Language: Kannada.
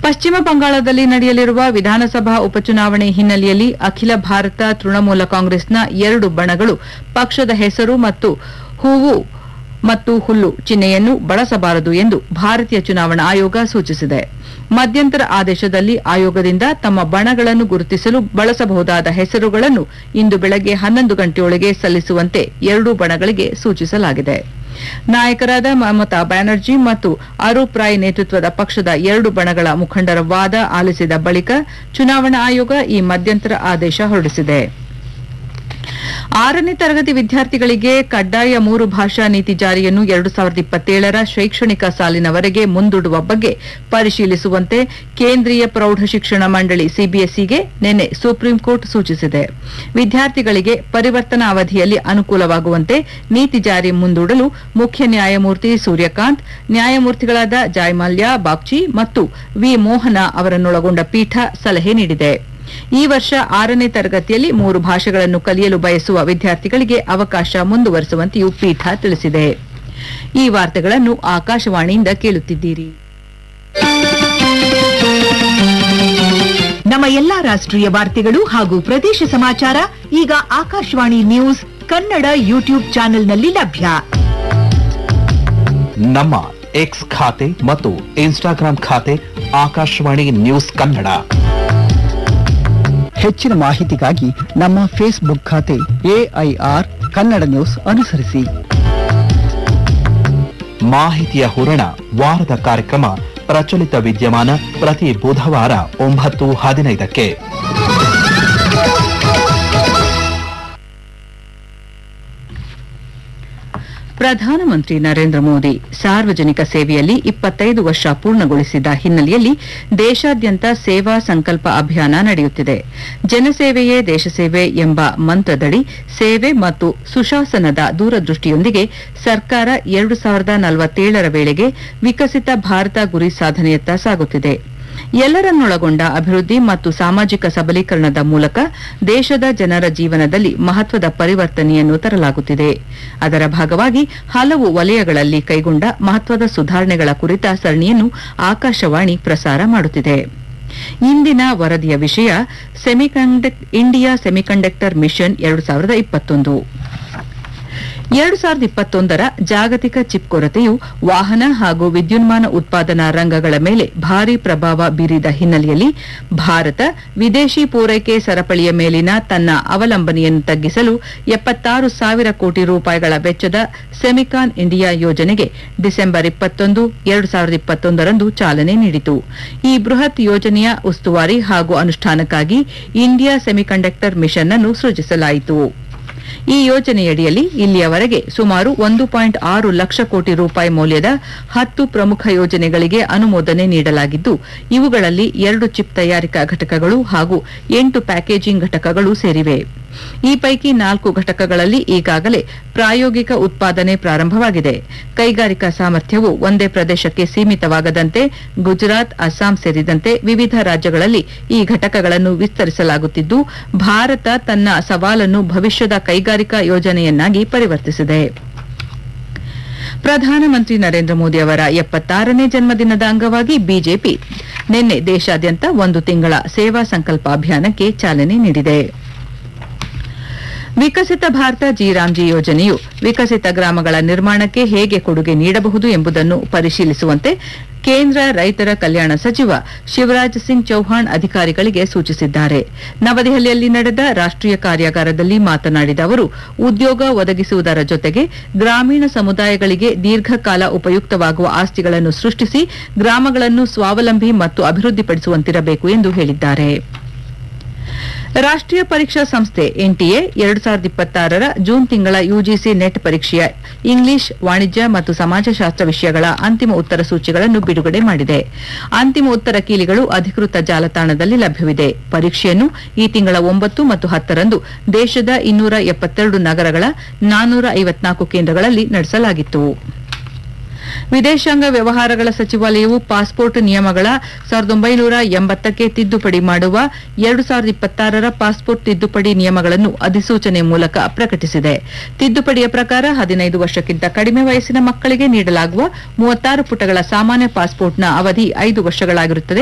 ಪಶ್ಚಿಮ ಬಂಗಾಳದಲ್ಲಿ ನಡೆಯಲಿರುವ ವಿಧಾನಸಭಾ ಉಪಚುನಾವಣೆ ಹಿನ್ನೆಲೆಯಲ್ಲಿ ಅಖಿಲ ಭಾರತ ತೃಣಮೂಲ ಕಾಂಗ್ರೆಸ್ನ ಎರಡು ಬಣಗಳು ಪಕ್ಷದ ಹೆಸರು ಮತ್ತು ಹೂವು ಮತ್ತು ಹುಲ್ಲು ಚಿಹ್ನೆಯನ್ನು ಬಳಸಬಾರದು ಎಂದು ಭಾರತೀಯ ಚುನಾವಣಾ ಆಯೋಗ ಸೂಚಿಸಿದೆ ಮಧ್ಯಂತರ ಆದೇಶದಲ್ಲಿ ಆಯೋಗದಿಂದ ತಮ್ಮ ಬಣಗಳನ್ನು ಗುರುತಿಸಲು ಬಳಸಬಹುದಾದ ಹೆಸರುಗಳನ್ನು ಇಂದು ಬೆಳಗ್ಗೆ ಹನ್ನೊಂದು ಗಂಟೆಯೊಳಗೆ ಸಲ್ಲಿಸುವಂತೆ ಎರಡೂ ಬಣಗಳಿಗೆ ಸೂಚಿಸಲಾಗಿದೆ ನಾಯಕರಾದ ಮಮತಾ ಬ್ಯಾನರ್ಜಿ ಮತ್ತು ಅರೂಪ್ ರಾಯ್ ನೇತೃತ್ವದ ಪಕ್ಷದ ಎರಡು ಬಣಗಳ ಮುಖಂಡರ ವಾದ ಆಲಿಸಿದ ಬಳಿಕ ಚುನಾವಣಾ ಆಯೋಗ ಈ ಮಧ್ಯಂತರ ಆದೇಶ ಹೊರಡಿಸಿದೆ ಆರನೇ ತರಗತಿ ವಿದ್ಯಾರ್ಥಿಗಳಿಗೆ ಕಡ್ಡಾಯ ಮೂರು ಭಾಷಾ ನೀತಿ ಜಾರಿಯನ್ನು ಎರಡು ಸಾವಿರದ ಇಪ್ಪತ್ತೇಳರ ಶೈಕ್ಷಣಿಕ ಸಾಲಿನವರೆಗೆ ಮುಂದೂಡುವ ಬಗ್ಗೆ ಪರಿಶೀಲಿಸುವಂತೆ ಕೇಂದ್ರೀಯ ಪ್ರೌಢಶಿಕ್ಷಣ ಮಂಡಳಿ ಸಿಬಿಎಸ್ಇಗೆ ನಿನ್ನೆ ಸುಪ್ರೀಂ ಕೋರ್ಟ್ ಸೂಚಿಸಿದೆ ವಿದ್ಯಾರ್ಥಿಗಳಿಗೆ ಪರಿವರ್ತನಾ ಅವಧಿಯಲ್ಲಿ ಅನುಕೂಲವಾಗುವಂತೆ ನೀತಿ ಜಾರಿ ಮುಂದೂಡಲು ಮುಖ್ಯ ನ್ಯಾಯಮೂರ್ತಿ ಸೂರ್ಯಕಾಂತ್ ನ್ಯಾಯಮೂರ್ತಿಗಳಾದ ಜಾಯ್ಮಲ್ಯ ಬಾಗ್ಚಿ ಮತ್ತು ವಿ ಮೋಹನ ಅವರನ್ನೊಳಗೊಂಡ ಪೀಠ ಸಲಹೆ ನೀಡಿದೆ ಈ ವರ್ಷ ಆರನೇ ತರಗತಿಯಲ್ಲಿ ಮೂರು ಭಾಷೆಗಳನ್ನು ಕಲಿಯಲು ಬಯಸುವ ವಿದ್ಯಾರ್ಥಿಗಳಿಗೆ ಅವಕಾಶ ಮುಂದುವರಿಸುವಂತೆಯೂ ಪೀಠ ತಿಳಿಸಿದೆ ಈ ವಾರ್ತೆಗಳನ್ನು ಆಕಾಶವಾಣಿಯಿಂದ ಕೇಳುತ್ತಿದ್ದೀರಿ ನಮ್ಮ ಎಲ್ಲಾ ರಾಷ್ಟ್ರೀಯ ವಾರ್ತೆಗಳು ಹಾಗೂ ಪ್ರದೇಶ ಸಮಾಚಾರ ಈಗ ಆಕಾಶವಾಣಿ ನ್ಯೂಸ್ ಕನ್ನಡ ಯೂಟ್ಯೂಬ್ ಚಾನೆಲ್ನಲ್ಲಿ ಲಭ್ಯ ನಮ್ಮ ಎಕ್ಸ್ ಖಾತೆ ಮತ್ತು ಇನ್ಸ್ಟಾಗ್ರಾಂ ಖಾತೆ ಆಕಾಶವಾಣಿ ನ್ಯೂಸ್ ಕನ್ನಡ ಹೆಚ್ಚಿನ ಮಾಹಿತಿಗಾಗಿ ನಮ್ಮ ಫೇಸ್ಬುಕ್ ಖಾತೆ ಎಐಆರ್ ಕನ್ನಡ ನ್ಯೂಸ್ ಅನುಸರಿಸಿ ಮಾಹಿತಿಯ ಹೂರಣ ವಾರದ ಕಾರ್ಯಕ್ರಮ ಪ್ರಚಲಿತ ವಿದ್ಯಮಾನ ಪ್ರತಿ ಬುಧವಾರ ಒಂಬತ್ತು ಹದಿನೈದಕ್ಕೆ ಪ್ರಧಾನಮಂತ್ರಿ ನರೇಂದ್ರ ಮೋದಿ ಸಾರ್ವಜನಿಕ ಸೇವೆಯಲ್ಲಿ ಇಪ್ಪತ್ತೈದು ವರ್ಷ ಪೂರ್ಣಗೊಳಿಸಿದ ಹಿನ್ನೆಲೆಯಲ್ಲಿ ದೇಶಾದ್ಯಂತ ಸೇವಾ ಸಂಕಲ್ಪ ಅಭಿಯಾನ ನಡೆಯುತ್ತಿದೆ ಜನಸೇವೆಯೇ ದೇಶಸೇವೆ ಎಂಬ ಮಂತ್ರದಡಿ ಸೇವೆ ಮತ್ತು ಸುಶಾಸನದ ದೂರದೃಷ್ಟಿಯೊಂದಿಗೆ ಸರ್ಕಾರ ಎರಡು ಸಾವಿರದ ನಲವತ್ತೇಳರ ವೇಳೆಗೆ ವಿಕಸಿತ ಭಾರತ ಗುರಿ ಸಾಧನೆಯತ್ತ ಸಾಗುತ್ತಿದೆ ಎಲ್ಲರನ್ನೊಳಗೊಂಡ ಅಭಿವೃದ್ಧಿ ಮತ್ತು ಸಾಮಾಜಿಕ ಸಬಲೀಕರಣದ ಮೂಲಕ ದೇಶದ ಜನರ ಜೀವನದಲ್ಲಿ ಮಹತ್ವದ ಪರಿವರ್ತನೆಯನ್ನು ತರಲಾಗುತ್ತಿದೆ ಅದರ ಭಾಗವಾಗಿ ಹಲವು ವಲಯಗಳಲ್ಲಿ ಕೈಗೊಂಡ ಮಹತ್ವದ ಸುಧಾರಣೆಗಳ ಕುರಿತ ಸರಣಿಯನ್ನು ಆಕಾಶವಾಣಿ ಪ್ರಸಾರ ಮಾಡುತ್ತಿದೆ ಇಂದಿನ ವರದಿಯ ವಿಷಯ ಸೆಮಿಕಂಡಕ್ ಇಂಡಿಯಾ ಸೆಮಿಕಂಡಕ್ಟರ್ ಮಿಷನ್ ಎರಡು ಸಾವಿರದ ಇಪ್ಪತ್ತೊಂದು ಎರಡು ಸಾವಿರದ ಇಪ್ಪತ್ತೊಂದರ ಜಾಗತಿಕ ಚಿಪ್ ಕೊರತೆಯು ವಾಹನ ಹಾಗೂ ವಿದ್ಯುನ್ಮಾನ ಉತ್ಪಾದನಾ ರಂಗಗಳ ಮೇಲೆ ಭಾರೀ ಪ್ರಭಾವ ಬೀರಿದ ಹಿನ್ನೆಲೆಯಲ್ಲಿ ಭಾರತ ವಿದೇಶಿ ಪೂರೈಕೆ ಸರಪಳಿಯ ಮೇಲಿನ ತನ್ನ ಅವಲಂಬನೆಯನ್ನು ತಗ್ಗಿಸಲು ಎಪ್ಪತ್ತಾರು ಸಾವಿರ ಕೋಟಿ ರೂಪಾಯಿಗಳ ವೆಚ್ಚದ ಸೆಮಿಕಾನ್ ಇಂಡಿಯಾ ಯೋಜನೆಗೆ ಡಿಸೆಂಬರ್ ಇಪ್ಪತ್ತೊಂದು ಎರಡು ಸಾವಿರದ ಇಪ್ಪತ್ತೊಂದರಂದು ಚಾಲನೆ ನೀಡಿತು ಈ ಬೃಹತ್ ಯೋಜನೆಯ ಉಸ್ತುವಾರಿ ಹಾಗೂ ಅನುಷ್ಠಾನಕ್ಕಾಗಿ ಇಂಡಿಯಾ ಸೆಮಿಕಂಡಕ್ಟರ್ ಮಿಷನ್ ಅನ್ನು ಸೃಜಿಸಲಾಯಿತು ಈ ಯೋಜನೆಯಡಿಯಲ್ಲಿ ಇಲ್ಲಿಯವರೆಗೆ ಸುಮಾರು ಒಂದು ಪಾಯಿಂಟ್ ಆರು ಲಕ್ಷ ಕೋಟಿ ರೂಪಾಯಿ ಮೌಲ್ಯದ ಹತ್ತು ಪ್ರಮುಖ ಯೋಜನೆಗಳಿಗೆ ಅನುಮೋದನೆ ನೀಡಲಾಗಿದ್ದು ಇವುಗಳಲ್ಲಿ ಎರಡು ಚಿಪ್ ತಯಾರಿಕಾ ಘಟಕಗಳು ಹಾಗೂ ಎಂಟು ಪ್ಯಾಕೇಜಿಂಗ್ ಘಟಕಗಳು ಸೇರಿವೆ ಈ ಪೈಕಿ ನಾಲ್ಕು ಘಟಕಗಳಲ್ಲಿ ಈಗಾಗಲೇ ಪ್ರಾಯೋಗಿಕ ಉತ್ಪಾದನೆ ಪ್ರಾರಂಭವಾಗಿದೆ ಕೈಗಾರಿಕಾ ಸಾಮರ್ಥ್ಯವು ಒಂದೇ ಪ್ರದೇಶಕ್ಕೆ ಸೀಮಿತವಾಗದಂತೆ ಗುಜರಾತ್ ಅಸ್ಸಾಂ ಸೇರಿದಂತೆ ವಿವಿಧ ರಾಜ್ಯಗಳಲ್ಲಿ ಈ ಘಟಕಗಳನ್ನು ವಿಸ್ತರಿಸಲಾಗುತ್ತಿದ್ದು ಭಾರತ ತನ್ನ ಸವಾಲನ್ನು ಭವಿಷ್ಯದ ಕೈಗಾರಿಕಾ ಯೋಜನೆಯನ್ನಾಗಿ ಪರಿವರ್ತಿಸಿದೆ ಪ್ರಧಾನಮಂತ್ರಿ ನರೇಂದ್ರ ಮೋದಿ ಅವರ ಎಪ್ಪತ್ತಾರನೇ ಜನ್ಮದಿನದ ಅಂಗವಾಗಿ ಬಿಜೆಪಿ ನಿನ್ನೆ ದೇಶಾದ್ಯಂತ ಒಂದು ತಿಂಗಳ ಸೇವಾ ಸಂಕಲ್ಪ ಅಭಿಯಾನಕ್ಕೆ ಚಾಲನೆ ನೀಡಿದೆ ವಿಕಸಿತ ಭಾರತ ಜಿ ರಾಮ್ಜಿ ಯೋಜನೆಯು ವಿಕಸಿತ ಗ್ರಾಮಗಳ ನಿರ್ಮಾಣಕ್ಕೆ ಹೇಗೆ ಕೊಡುಗೆ ನೀಡಬಹುದು ಎಂಬುದನ್ನು ಪರಿಶೀಲಿಸುವಂತೆ ಕೇಂದ್ರ ರೈತರ ಕಲ್ಯಾಣ ಸಚಿವ ಶಿವರಾಜ್ ಸಿಂಗ್ ಚೌಹಾಣ್ ಅಧಿಕಾರಿಗಳಿಗೆ ಸೂಚಿಸಿದ್ದಾರೆ ನವದೆಹಲಿಯಲ್ಲಿ ನಡೆದ ರಾಷ್ಟೀಯ ಕಾರ್ಯಾಗಾರದಲ್ಲಿ ಮಾತನಾಡಿದ ಅವರು ಉದ್ಯೋಗ ಒದಗಿಸುವುದರ ಜೊತೆಗೆ ಗ್ರಾಮೀಣ ಸಮುದಾಯಗಳಿಗೆ ದೀರ್ಘಕಾಲ ಉಪಯುಕ್ತವಾಗುವ ಆಸ್ತಿಗಳನ್ನು ಸೃಷ್ಟಿಸಿ ಗ್ರಾಮಗಳನ್ನು ಸ್ವಾವಲಂಬಿ ಮತ್ತು ಅಭಿವೃದ್ಧಿಪಡಿಸುವಂತಿರಬೇಕು ಎಂದು ಹೇಳಿದ್ದಾರೆ ರಾಷ್ಟೀಯ ಪರೀಕ್ಷಾ ಸಂಸ್ಥೆ ಎನ್ಟಿಎ ಎರಡು ಸಾವಿರದ ಇಪ್ಪತ್ತಾರರ ಜೂನ್ ತಿಂಗಳ ಯುಜಿಸಿ ನೆಟ್ ಪರೀಕ್ಷೆಯ ಇಂಗ್ಲಿಷ್ ವಾಣಿಜ್ಯ ಮತ್ತು ಸಮಾಜಶಾಸ್ತ್ರ ವಿಷಯಗಳ ಅಂತಿಮ ಉತ್ತರ ಸೂಚಿಗಳನ್ನು ಬಿಡುಗಡೆ ಮಾಡಿದೆ ಅಂತಿಮ ಉತ್ತರ ಕೀಲಿಗಳು ಅಧಿಕೃತ ಜಾಲತಾಣದಲ್ಲಿ ಲಭ್ಯವಿದೆ ಪರೀಕ್ಷೆಯನ್ನು ಈ ತಿಂಗಳ ಒಂಬತ್ತು ಮತ್ತು ಹತ್ತರಂದು ದೇಶದ ಇನ್ನೂರ ಎಪ್ಪತ್ತೆರಡು ನಗರಗಳ ನಾನ್ನೂರ ಐವತ್ನಾಲ್ಕು ಕೇಂದ್ರಗಳಲ್ಲಿ ನಡೆಸಲಾಗಿತ್ತು ವಿದೇಶಾಂಗ ವ್ಯವಹಾರಗಳ ಸಚಿವಾಲಯವು ಪಾಸ್ಪೋರ್ಟ್ ನಿಯಮಗಳ ಸಾವಿರದ ಒಂಬೈನೂರ ಎಂಬತ್ತಕ್ಕೆ ತಿದ್ದುಪಡಿ ಮಾಡುವ ಎರಡು ಸಾವಿರದ ಇಪ್ಪತ್ತಾರರ ಪಾಸ್ಪೋರ್ಟ್ ತಿದ್ದುಪಡಿ ನಿಯಮಗಳನ್ನು ಅಧಿಸೂಚನೆ ಮೂಲಕ ಪ್ರಕಟಿಸಿದೆ ತಿದ್ದುಪಡಿಯ ಪ್ರಕಾರ ಹದಿನೈದು ವರ್ಷಕ್ಕಿಂತ ಕಡಿಮೆ ವಯಸ್ಸಿನ ಮಕ್ಕಳಿಗೆ ನೀಡಲಾಗುವ ಮೂವತ್ತಾರು ಪುಟಗಳ ಸಾಮಾನ್ಯ ಪಾಸ್ಪೋರ್ಟ್ನ ಅವಧಿ ಐದು ವರ್ಷಗಳಾಗಿರುತ್ತದೆ